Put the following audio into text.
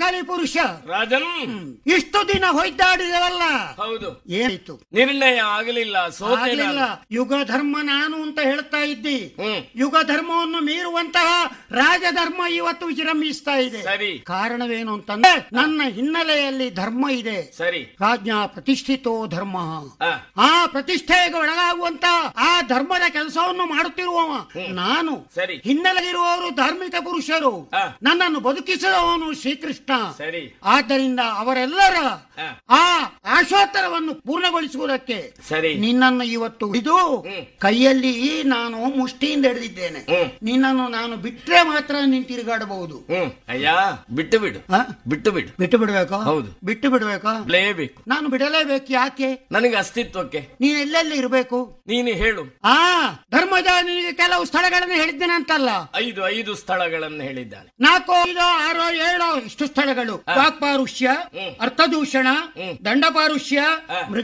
ಚಾಂಡಾಲಿ ಪುರುಷ ರಾಜನ್ ಇಷ್ಟು ದಿನ ಹೊಯ್ದಾಡಿದವಲ್ಲ ಹೌದು ಏನಾಯ್ತು ನಿರ್ಣಯ ಆಗಲಿಲ್ಲ ಸೋತೆ ಆಗ್ಲಿಲ್ಲ ನಾನು. ಯುಗ ಧರ್ಮ ನಾನು ಅಂತ ಹೇಳ್ತಾ ಇದ್ದಿ ಹ್ಮ್ ಯುಗ ಧರ್ಮವನ್ನು ಮೀರುವಂತಹ ರಾಜಧರ್ಮ ಇವತ್ತು ವಿಜೃಂಭಿಸ್ತಾ ಇದೆ ಸರಿ ಕಾರಣವೇನು ಅಂತಂದ್ರೆ ನನ್ನ ಹಿನ್ನೆಲೆಯಲ್ಲಿ ಧರ್ಮ ಇದೆ ಸರಿ ರಾಜ್ಞ ಪ್ರತಿಷ್ಠಿತೋ ಧರ್ಮ ಆ, ಆ ಪ್ರತಿಷ್ಠೆಗೆ ಒಳಗಾಗುವಂತ ಆ ಧರ್ಮದ ಕೆಲಸವನ್ನು ಮಾಡುತ್ತಿರುವವ ನಾನು ಸರಿ ಹಿನ್ನೆಲೆಗಿರುವವರು ಧಾರ್ಮಿಕ ಪುರುಷರು ಆ. ನನ್ನನ್ನು ಬದುಕಿಸಿದವನು ಶ್ರೀಕೃಷ್ಣ ಸರಿ ಆದ್ದರಿಂದ ಅವರೆಲ್ಲರ ಆ. ಆ ಆಶೋತ್ತರವನ್ನು ಪೂರ್ಣಗೊಳಿಸುವುದಕ್ಕೆ ಸರಿ ನಿನ್ನನ್ನು ಇವತ್ತು ಹಿಡಿದು ಹ್ಮ್. ಕೈಯಲ್ಲಿ ನಾನು ಮುಷ್ಟಿಯಿಂದ ಹಿಡಿದಿದ್ದೇನೆ ಹ್ಮ್. ನಿನ್ನನ್ನು ನಾನು ಬಿಟ್ರೆ ಮಾತ್ರ ನೀನು ತಿರುಗಾಡಬಹುದು ಹ್ಮ್ ಅಯ್ಯ ಬಿಟ್ಟು ಬಿಡು ಆ? ಬಿಟ್ಟು ಬಿಡು ಬಿಟ್ಟು ಬಿಡ್ಬೇಕಾ ಹೌದು. ಬಿಟ್ಟು ಬಿಡ್ಬೇಕಾ ಬಿಡಲೇಬೇಕು ನಾನು ಬಿಡಲೇಬೇಕು ಯಾಕೆ ನನಗೆ ಅಸ್ತಿತ್ವಕ್ಕೆ ನೀನ್ ಎಲ್ಲೆಲ್ಲಿ ಇರಬೇಕು ನೀನು ಹೇಳು ಆ ಧರ್ಮದ ನಿನಗೆ ಕೆಲವು ಸ್ಥಳಗಳನ್ನು ಹೇಳಿದ್ದೇನೆ ಅಂತಲ್ಲ ಐದು ಐದು ಸ್ಥಳಗಳನ್ನು ಹೇಳಿದ್ದಾನೆ ನಾಲ್ಕು ಐದು ಆರು ಏಳು ಇಷ್ಟು ಸ್ಥಳಗಳು ವಾಕ್ಪಾರುಷ್ಯ ಹ್ಮ್. ಅರ್ಥದೂಷಣ ಹ್ಮ್. ದಂಡಪಾರುಷ್ಯ ಆ. ಮೃಗ